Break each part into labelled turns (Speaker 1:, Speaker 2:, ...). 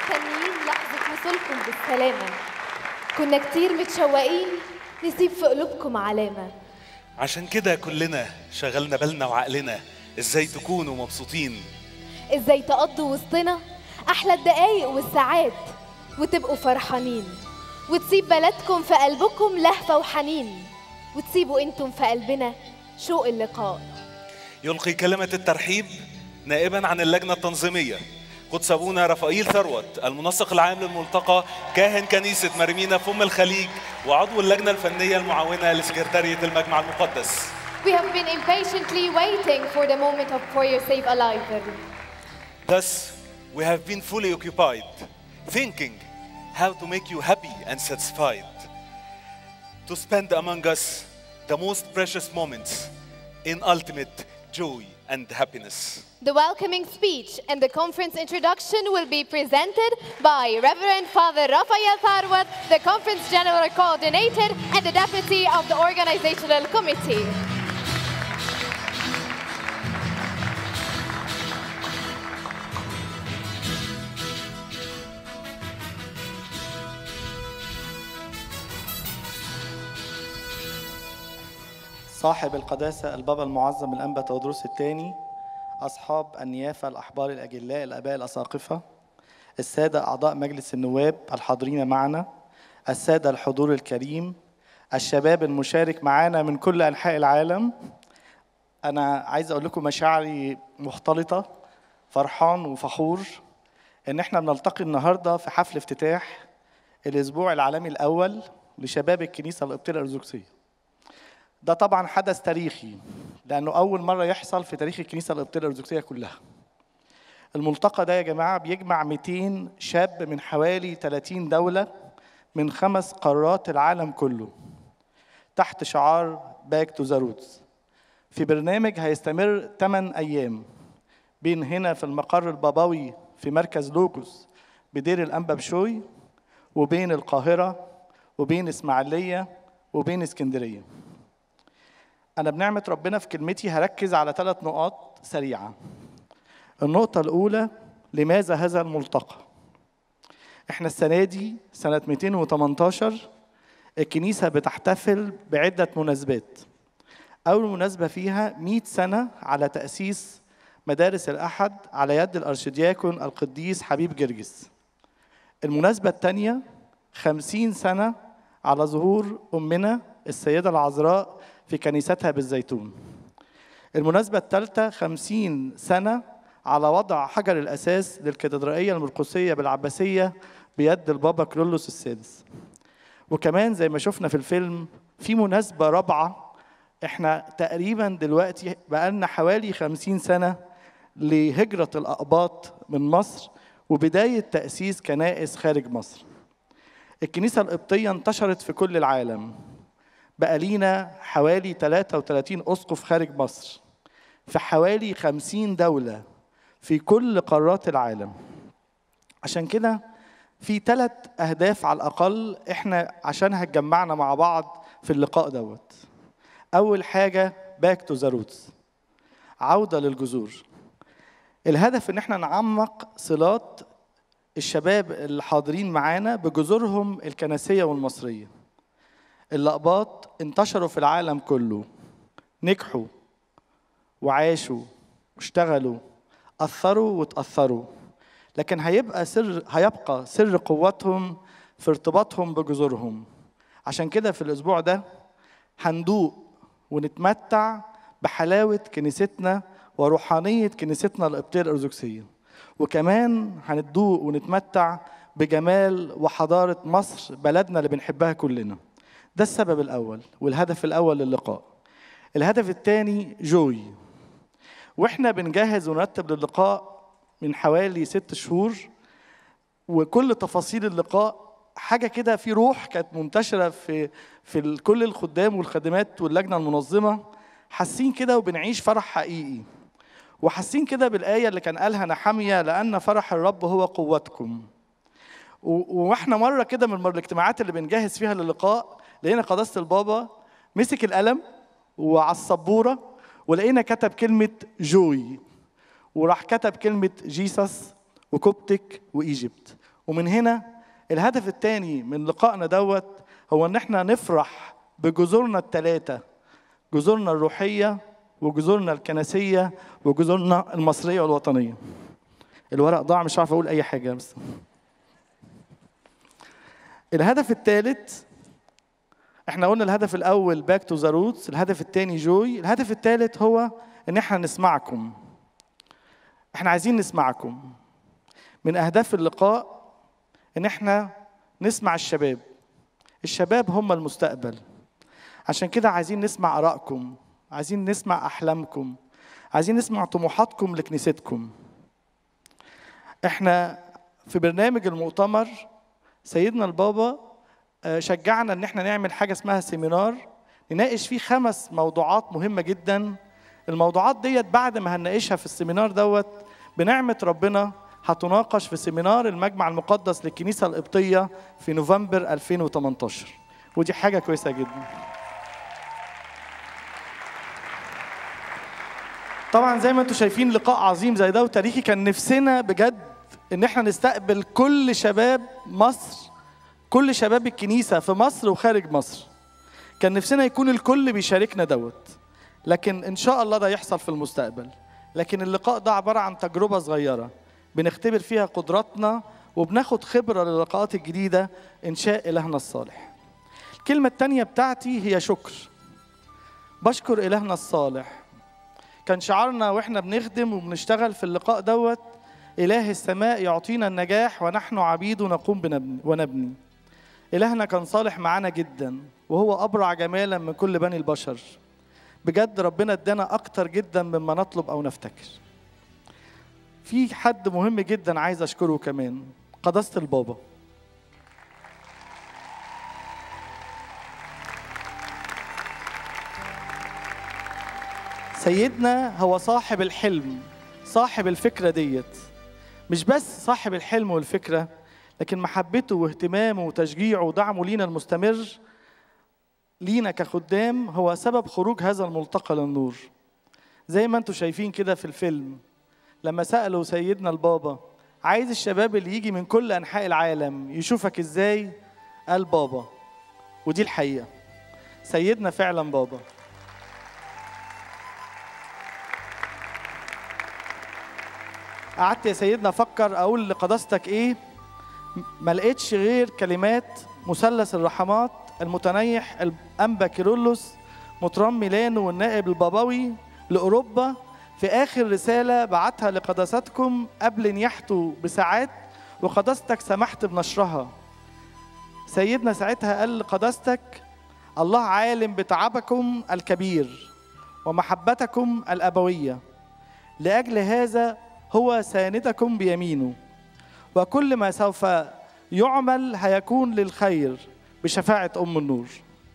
Speaker 1: مستنيين لحظة وصولكم بالسلامة كنا كتير متشوقين نسيب في قلوبكم علامة
Speaker 2: عشان كده كلنا شغلنا بالنا وعقلنا ازاي تكونوا مبسوطين
Speaker 1: ازاي تقضوا وسطنا احلى الدقايق والساعات وتبقوا فرحانين وتسيب بلدكم في قلبكم لهفة وحنين وتسيبوا انتم في قلبنا شوق اللقاء
Speaker 2: يلقي كلمة الترحيب نائبا عن اللجنة التنظيمية قدس أبونا رفائيل ثروت المنسق العام للملتقى كاهن كنيسة مرمينا فم الخليج وعضو اللجنة الفنية المعاونة لسكرتارية المجمع المقدس
Speaker 1: We have been impatiently waiting for the moment of for your safe arrival.
Speaker 2: Thus, we have been fully occupied, thinking how to make you happy and satisfied, to spend among us the most precious moments in ultimate joy and happiness.
Speaker 1: The welcoming speech and the conference introduction will be presented by Reverend Father Rafael Tharwat, the conference general coordinator and the deputy of the organizational committee.
Speaker 3: صاحب القداسة البابا المعظم الأنبا تودروس الثاني أصحاب النيافة الأحبار الأجلاء الآباء الأساقفة السادة أعضاء مجلس النواب الحاضرين معنا السادة الحضور الكريم الشباب المشارك معنا من كل أنحاء العالم أنا عايز أقول لكم مشاعري مختلطة فرحان وفخور إن إحنا بنلتقي النهاردة في حفل افتتاح الأسبوع العالمي الأول لشباب الكنيسة القبطية الأرثوذكسية ده طبعا حدث تاريخي لانه اول مره يحصل في تاريخ الكنيسه القبطيه الارثوذكسيه كلها الملتقى ده يا جماعه بيجمع 200 شاب من حوالي 30 دوله من خمس قارات العالم كله تحت شعار باك تو ذا روتس في برنامج هيستمر 8 ايام بين هنا في المقر البابوي في مركز لوكوس بدير الانبا بشوي وبين القاهره وبين اسماعيليه وبين اسكندريه أنا بنعمة ربنا في كلمتي هركز على ثلاث نقاط سريعة. النقطة الأولى لماذا هذا الملتقى؟ إحنا السنة دي سنة 218 الكنيسة بتحتفل بعدة مناسبات. أول مناسبة فيها 100 سنة على تأسيس مدارس الأحد على يد الأرشدياكون القديس حبيب جرجس. المناسبة الثانية 50 سنة على ظهور أمنا السيدة العذراء في كنيستها بالزيتون المناسبة الثالثة خمسين سنة على وضع حجر الأساس للكاتدرائية المرقسية بالعباسية بيد البابا كرولوس السادس وكمان زي ما شفنا في الفيلم في مناسبة رابعة احنا تقريبا دلوقتي بقالنا حوالي خمسين سنة لهجرة الأقباط من مصر وبداية تأسيس كنائس خارج مصر الكنيسة القبطية انتشرت في كل العالم بقى لينا حوالي 33 أسقف خارج مصر في حوالي 50 دولة في كل قارات العالم عشان كده في ثلاث أهداف على الأقل إحنا عشانها اتجمعنا مع بعض في اللقاء دوت أول حاجة باك تو ذا روتس عودة للجذور الهدف إن إحنا نعمق صلات الشباب الحاضرين معانا بجذورهم الكنسية والمصرية الأقباط انتشروا في العالم كله نجحوا وعاشوا واشتغلوا أثروا وتأثروا لكن هيبقى سر هيبقى سر قوتهم في ارتباطهم بجذورهم عشان كده في الأسبوع ده هندوق ونتمتع بحلاوة كنيستنا وروحانية كنيستنا القبطية الأرثوذكسية وكمان هندوق ونتمتع بجمال وحضارة مصر بلدنا اللي بنحبها كلنا ده السبب الأول والهدف الأول للقاء الهدف الثاني جوي واحنا بنجهز ونرتب للقاء من حوالي ست شهور وكل تفاصيل اللقاء حاجة كده في روح كانت منتشرة في في كل الخدام والخادمات واللجنة المنظمة حاسين كده وبنعيش فرح حقيقي وحاسين كده بالآية اللي كان قالها نحمية لأن فرح الرب هو قوتكم واحنا مرة كده من الاجتماعات اللي بنجهز فيها للقاء لقينا قداسة البابا مسك القلم وعلى السبورة ولقينا كتب كلمة جوي وراح كتب كلمة جيسس وكوبتك وإيجيبت ومن هنا الهدف الثاني من لقائنا دوت هو ان احنا نفرح بجذورنا الثلاثه جذورنا الروحيه وجذورنا الكنسيه وجذورنا المصريه والوطنيه الورق ضاع مش عارف اقول اي حاجه بس الهدف الثالث احنا قلنا الهدف الاول باك تو ذا روتس الهدف الثاني جوي الهدف الثالث هو ان احنا نسمعكم احنا عايزين نسمعكم من اهداف اللقاء ان احنا نسمع الشباب الشباب هم المستقبل عشان كده عايزين نسمع ارائكم عايزين نسمع احلامكم عايزين نسمع طموحاتكم لكنيستكم احنا في برنامج المؤتمر سيدنا البابا آه، شجعنا ان احنا نعمل حاجه اسمها سيمينار نناقش فيه خمس موضوعات مهمه جدا الموضوعات ديت بعد ما هنناقشها في السيمينار دوت بنعمه ربنا هتناقش في سيمينار المجمع المقدس للكنيسه القبطيه في نوفمبر 2018 ودي حاجه كويسه جدا طبعا زي ما انتم شايفين لقاء عظيم زي ده وتاريخي كان نفسنا بجد ان احنا نستقبل كل شباب مصر كل شباب الكنيسه في مصر وخارج مصر كان نفسنا يكون الكل بيشاركنا دوت لكن ان شاء الله ده يحصل في المستقبل لكن اللقاء ده عباره عن تجربه صغيره بنختبر فيها قدراتنا وبناخد خبره للقاءات الجديده انشاء الهنا الصالح الكلمه الثانيه بتاعتي هي شكر بشكر الهنا الصالح كان شعارنا واحنا بنخدم وبنشتغل في اللقاء دوت إله السماء يعطينا النجاح ونحن عبيد نقوم بنبني ونبني إلهنا كان صالح معانا جدا وهو أبرع جمالا من كل بني البشر بجد ربنا ادانا أكتر جدا مما نطلب أو نفتكر في حد مهم جدا عايز أشكره كمان قداسة البابا سيدنا هو صاحب الحلم صاحب الفكرة ديت مش بس صاحب الحلم والفكرة لكن محبته واهتمامه وتشجيعه ودعمه لينا المستمر لينا كخدام هو سبب خروج هذا الملتقى للنور زي ما انتم شايفين كده في الفيلم لما سألوا سيدنا البابا عايز الشباب اللي يجي من كل أنحاء العالم يشوفك ازاي قال بابا ودي الحقيقة سيدنا فعلا بابا قعدت يا سيدنا افكر اقول لقداستك ايه ما لقيتش غير كلمات مثلث الرحمات المتنيح الانبا كيرلس مطران ميلانو والنائب البابوي لاوروبا في اخر رساله بعتها لقداستكم قبل نياحته بساعات وقداستك سمحت بنشرها سيدنا ساعتها قال لقداستك الله عالم بتعبكم الكبير ومحبتكم الابويه لاجل هذا هو ساندكم بيمينه وكل ما سوف يعمل هيكون للخير بشفاعة أم النور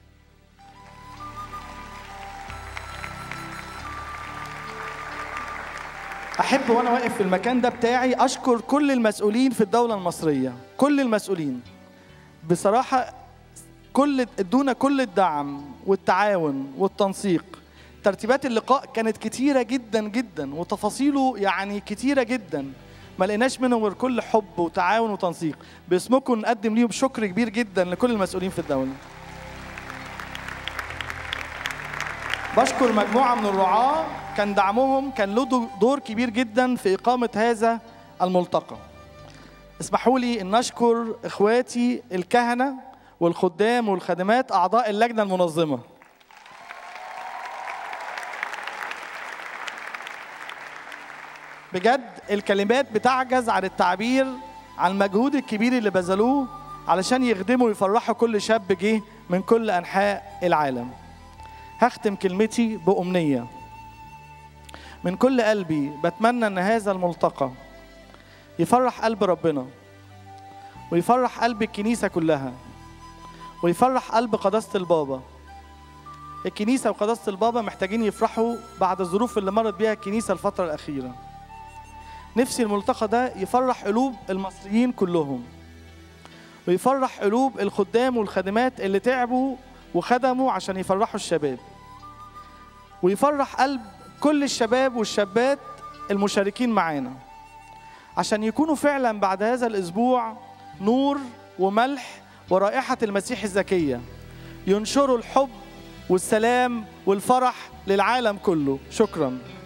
Speaker 3: أحب وأنا واقف في المكان ده بتاعي أشكر كل المسؤولين في الدولة المصرية كل المسؤولين بصراحة كل ادونا كل الدعم والتعاون والتنسيق ترتيبات اللقاء كانت كتيرة جدا جدا وتفاصيله يعني كتيرة جدا ما لقيناش منهم غير كل حب وتعاون وتنسيق باسمكم نقدم ليهم شكر كبير جدا لكل المسؤولين في الدولة بشكر مجموعة من الرعاة كان دعمهم كان له دور كبير جدا في إقامة هذا الملتقى اسمحوا لي أن نشكر إخواتي الكهنة والخدام والخادمات أعضاء اللجنة المنظمة بجد الكلمات بتعجز عن التعبير عن المجهود الكبير اللي بذلوه علشان يخدموا ويفرحوا كل شاب جه من كل انحاء العالم. هختم كلمتي بأمنية. من كل قلبي بتمنى ان هذا الملتقى يفرح قلب ربنا ويفرح قلب الكنيسة كلها ويفرح قلب قداسة البابا الكنيسة وقداسة البابا محتاجين يفرحوا بعد الظروف اللي مرت بيها الكنيسة الفترة الأخيرة نفسي الملتقى ده يفرح قلوب المصريين كلهم ويفرح قلوب الخدام والخادمات اللي تعبوا وخدموا عشان يفرحوا الشباب ويفرح قلب كل الشباب والشابات المشاركين معانا عشان يكونوا فعلا بعد هذا الاسبوع نور وملح ورائحة المسيح الزكية ينشروا الحب والسلام والفرح للعالم كله شكراً